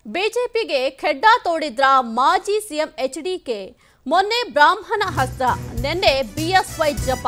ಬಿಜೆಪಿಗೆ ಖೆಡ್ಡ ತೋಡಿದ್ರ ಮಾಜಿ CM HDK ಮೊನ್ನೆ ಬ್ರಾಹ್ಮಣ ಹಸ್ತ ನಿನ್ನೆ ಬಿಎಸ್ವೈ ಜಪ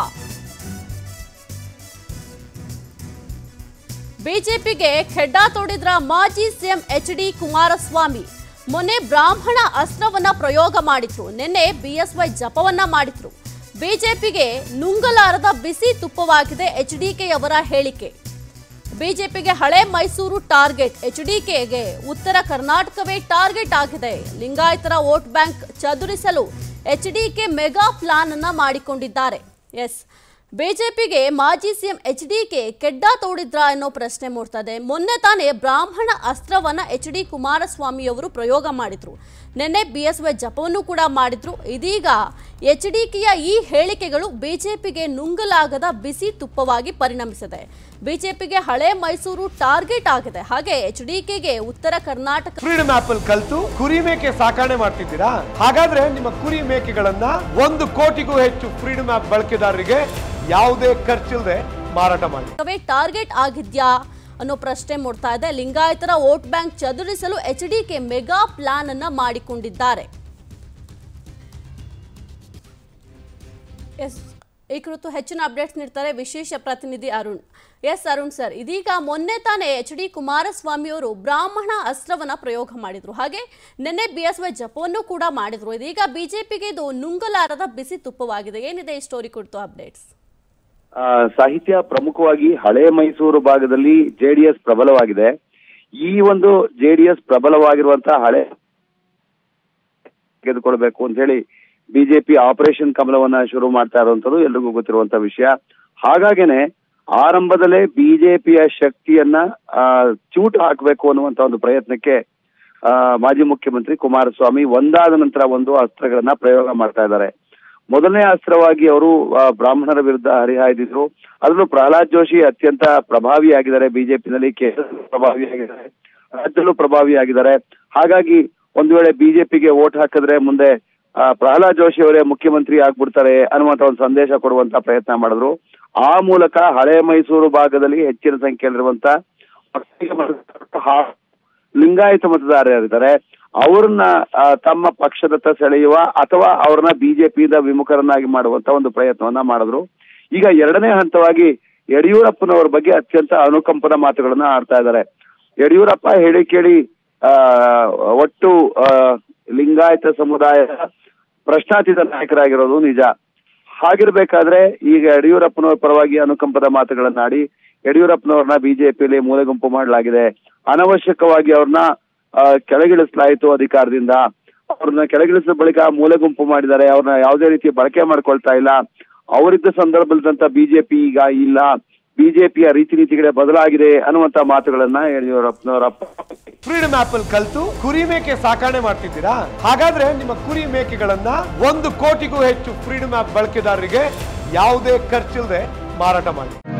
ಬಿಜೆಪಿಗೆ ಖೆಡ್ಡ ತೋಡಿದ್ರ ಮಾಜಿ ಸಿಎಂ ಎಚ್ ಡಿ ಕುಮಾರಸ್ವಾಮಿ ಮೊನ್ನೆ ಬ್ರಾಹ್ಮಣ ಅಸ್ತ್ರವನ್ನ ಪ್ರಯೋಗ ಮಾಡಿದ್ರು ನಿನ್ನೆ ಬಿಎಸ್ವೈ ಜಪವನ್ನ ಮಾಡಿದ್ರು ಬಿಜೆಪಿಗೆ ನುಂಗಲಾರದ ಬಿಸಿ ತುಪ್ಪವಾಗಿದೆ ಎಚ್ಡಿಕೆಯವರ ಹೇಳಿಕೆ ಬಿಜೆಪಿಗೆ ಹಳೆ ಮೈಸೂರು ಟಾರ್ಗೆಟ್ ಎಚ್ಡಿಕೆಗೆ ಉತ್ತರ ಕರ್ನಾಟಕವೇ ಟಾರ್ಗೆಟ್ ಆಗಿದೆ ಲಿಂಗಾಯತರ ವೋಟ್ ಬ್ಯಾಂಕ್ ಚದುರಿಸಲು ಎಚ್ಡಿಕೆ ಮೆಗಾ ಪ್ಲಾನ್ ಅನ್ನ ಮಾಡಿಕೊಂಡಿದ್ದಾರೆ ಎಸ್ ಬಿಜೆಪಿಗೆ ಮಾಜಿ ಸಿಎಂ ಎಚ್ಡಿಕೆ ಕೆಡ್ಡ ತೋಡಿದ್ರ ಅನ್ನೋ ಪ್ರಶ್ನೆ ಮೂಡ್ತಾ ಇದೆ ಮೊನ್ನೆ ತಾನೇ ಬ್ರಾಹ್ಮಣ ಅಸ್ತ್ರವನ್ನ ಎಚ್ ಡಿ ಕುಮಾರಸ್ವಾಮಿ ಅವರು ಪ್ರಯೋಗ ಮಾಡಿದ್ರು ನಿನ್ನೆ ಬಿಎಸ್ವೈ ಜಪವನ್ನು ಕೂಡ ಮಾಡಿದ್ರು ಇದೀಗ ಎಚ್ಡಿಕೆಯ ಈ ಹೇಳಿಕೆಗಳು ಬಿಜೆಪಿಗೆ ನುಂಗಲಾಗದ ಬಿಸಿ ತುಪ್ಪವಾಗಿ ಪರಿಣಮಿಸಿದೆ ಬಿಜೆಪಿಗೆ ಹಳೆ ಮೈಸೂರು ಟಾರ್ಗೆಟ್ ಆಗಿದೆ ಹಾಗೆ ಎಚ್ಡಿಕೆಗೆ ಉತ್ತರ ಕರ್ನಾಟಕ ಫ್ರೀಡಮ್ ಆಪ್ ಅಲ್ಲಿ ಕಲ್ತು ಕುರಿ ಮೇಕೆ ಸಾಕಣೆ ಮಾಡ್ತಿದ್ದೀರಾ ಹಾಗಾದ್ರೆ ನಿಮ್ಮ ಕುರಿ ಮೇಕೆಗಳನ್ನ ಒಂದು ಕೋಟಿಗೂ ಹೆಚ್ಚು ಫ್ರೀಡಮ್ ಆಪ್ ಬಳಕೆದಾರರಿಗೆ ಯಾವುದೇ ಖರ್ಚಿಲ್ಲದೆ ಮಾರಾಟ ಮಾಡಿ ಕವೇ ಟಾರ್ಗೆಟ್ ಆಗಿದ್ಯಾ ಅನ್ನೋ ಪ್ರಶ್ನೆ ಮೂಡ್ತಾ ಇದೆ ಲಿಂಗಾಯತರ ವೋಟ್ ಬ್ಯಾಂಕ್ ಚದುರಿಸಲು ಎಚ್ಡಿಕೆ ಮೆಗಾ ಪ್ಲಾನ್ ಅನ್ನ ಮಾಡಿಕೊಂಡಿದ್ದಾರೆ ಎಸ್ ಈ ಕುರಿತು ಹೆಚ್ಚಿನ ಅಪ್ಡೇಟ್ಸ್ ನೀಡ್ತಾರೆ ವಿಶೇಷ ಪ್ರತಿನಿಧಿ ಅರುಣ್ ಎಸ್ ಅರುಣ್ ಸರ್ ಇದೀಗ ಮೊನ್ನೆ ತಾನೇ ಎಚ್ ಡಿ ಕುಮಾರಸ್ವಾಮಿ ಅವರು ಬ್ರಾಹ್ಮಣ ಅಸ್ತ್ರವನ್ನ ಪ್ರಯೋಗ ಮಾಡಿದ್ರು ಹಾಗೆ ನಿನ್ನೆ ಬಿ ಎಸ್ ವೈ ಜಪವನ್ನು ಕೂಡ ಮಾಡಿದ್ರು ಇದೀಗ ಬಿಜೆಪಿಗೆ ಇದು ನುಂಗಲಾರದ ಬಿಸಿ ತುಪ್ಪವಾಗಿದೆ ಏನಿದೆ ಈ ಸ್ಟೋರಿ ಕುರಿತು ಅಪ್ಡೇಟ್ಸ್ ಆ, ಸಾಹಿತ್ಯ ಪ್ರಮುಖವಾಗಿ ಹಳೆ ಮೈಸೂರು ಭಾಗದಲ್ಲಿ ಜೆಡಿಎಸ್ ಪ್ರಬಲವಾಗಿದೆ ಈ ಒಂದು ಜೆಡಿಎಸ್ ಪ್ರಬಲವಾಗಿರುವಂತಹ ಹಳೆ ತೆಗೆದುಕೊಳ್ಬೇಕು ಅಂತ ಹೇಳಿ ಬಿಜೆಪಿ ಆಪರೇಷನ್ ಕಮಲವನ್ನ ಶುರು ಮಾಡ್ತಾ ಇರುವಂತದ್ದು ಎಲ್ರಿಗೂ ಗೊತ್ತಿರುವಂತ ವಿಷಯ ಹಾಗಾಗೇನೆ ಆರಂಭದಲ್ಲೇ ಬಿಜೆಪಿಯ ಶಕ್ತಿಯನ್ನ ಆ, ಚೂಟು ಹಾಕಬೇಕು ಅನ್ನುವಂತ ಒಂದು ಪ್ರಯತ್ನಕ್ಕೆ ಆ, ಮಾಜಿ ಮುಖ್ಯಮಂತ್ರಿ ಕುಮಾರಸ್ವಾಮಿ ಒಂದಾದ ನಂತರ ಒಂದು ಅಸ್ತ್ರಗಳನ್ನ ಪ್ರಯೋಗ ಮಾಡ್ತಾ ಇದ್ದಾರೆ ಮೊದಲನೇ ಅಸ್ತ್ರವಾಗಿ ಅವರು ಆ, ಬ್ರಾಹ್ಮಣರ ವಿರುದ್ಧ ಹರಿಹಾಯ್ದಿದ್ರು ಅದರಲ್ಲೂ ಪ್ರಹ್ಲಾದ್ ಜೋಶಿ ಅತ್ಯಂತ ಪ್ರಭಾವಿಯಾಗಿದ್ದಾರೆ ಬಿಜೆಪಿನಲ್ಲಿ ಕೇಂದ್ರದಲ್ಲೂ ಪ್ರಭಾವಿಯಾಗಿದ್ದಾರೆ ರಾಜ್ಯದಲ್ಲೂ ಪ್ರಭಾವಿಯಾಗಿದ್ದಾರೆ ಹಾಗಾಗಿ ಒಂದು ವೇಳೆ ಬಿಜೆಪಿಗೆ ವೋಟ್ ಹಾಕಿದ್ರೆ ಮುಂದೆ ಆ, ಪ್ರಹ್ಲಾದ್ ಜೋಶಿ ಅವರೇ ಮುಖ್ಯಮಂತ್ರಿ ಆಗ್ಬಿಡ್ತಾರೆ ಅನ್ನುವಂತ ಒಂದು ಸಂದೇಶ ಕೊಡುವಂತ ಪ್ರಯತ್ನ ಮಾಡಿದ್ರು ಆ ಮೂಲಕ ಹಳೆ ಮೈಸೂರು ಭಾಗದಲ್ಲಿ ಹೆಚ್ಚಿನ ಸಂಖ್ಯೆಯಲ್ಲಿರುವಂತ ಹಾ- ಲಿಂಗಾಯತ ಮತದಾರರಿದ್ದಾರೆ ಅವ್ರನ್ನ ಆ, ತಮ್ಮ ಪಕ್ಷದತ್ತ ಸೆಳೆಯುವ ಅಥವಾ ಅವ್ರನ್ನ ಬಿಜೆಪಿಯಿಂದ ವಿಮುಖರನ್ನಾಗಿ ಮಾಡುವಂತ ಒಂದು ಪ್ರಯತ್ನವನ್ನ ಮಾಡಿದ್ರು ಈಗ ಎರಡನೇ ಹಂತವಾಗಿ ಯಡಿಯೂರಪ್ಪನವರ ಬಗ್ಗೆ ಅತ್ಯಂತ ಅನುಕಂಪದ ಮಾತುಗಳನ್ನ ಆಡ್ತಾ ಇದ್ದಾರೆ ಯಡಿಯೂರಪ್ಪ ಹೇಳಿ ಕೇಳಿ ಆ, ಒಟ್ಟು ಆ, ಲಿಂಗಾಯತ ಸಮುದಾಯದ ಪ್ರಶ್ನಾತೀತ ನಾಯಕರಾಗಿರೋದು ನಿಜ ಹಾಗಿರ್ಬೇಕಾದ್ರೆ ಈಗ ಯಡಿಯೂರಪ್ಪನವರ ಪರವಾಗಿ ಅನುಕಂಪದ ಮಾತುಗಳನ್ನಾಡಿ ಯಡಿಯೂರಪ್ಪನವ್ರನ್ನ ಬಿಜೆಪಿಯಲ್ಲಿ ಮೂಲೆಗುಂಪು ಮಾಡಲಾಗಿದೆ ಅನವಶ್ಯಕವಾಗಿ ಅವ್ರನ್ನ ಆ, ಕೆಳಗಿಳಿಸಲಾಯಿತು ಅಧಿಕಾರದಿಂದ ಅವ್ರನ್ನ ಕೆಳಗಿಳಿಸಿದ ಬಳಿಕ ಮೂಲೆಗುಂಪು ಮಾಡಿದ್ದಾರೆ ಅವ್ರನ್ನ ಯಾವುದೇ ರೀತಿ ಬಳಕೆ ಮಾಡ್ಕೊಳ್ತಾ ಇಲ್ಲ ಅವರಿದ್ದ ಸಂದರ್ಭದಂತ ಬಿಜೆಪಿ ಈಗ ಇಲ್ಲ ಬಿಜೆಪಿಯ ರೀತಿ ನೀತಿಗಳೇ ಬದಲಾಗಿದೆ ಅನ್ನುವಂತ ಮಾತುಗಳನ್ನ ಯಡಿಯೂರಪ್ಪನವರ ಫ್ರೀಡಮ್ ಆಪ್ ಅಲ್ಲಿ ಕಲ್ತು ಕುರಿ ಮೇಕೆ ಸಾಕಣೆ ಮಾಡ್ತಿದ್ದೀರಾ ಹಾಗಾದ್ರೆ ನಿಮ್ಮ ಕುರಿ ಮೇಕೆಗಳನ್ನ ಒಂದು ಕೋಟಿಗೂ ಹೆಚ್ಚು ಫ್ರೀಡಮ್ ಆಪ್ ಬಳಕೆದಾರರಿಗೆ ಯಾವುದೇ ಖರ್ಚಿಲ್ಲದೆ ಮಾರಾಟ ಮಾಡಿ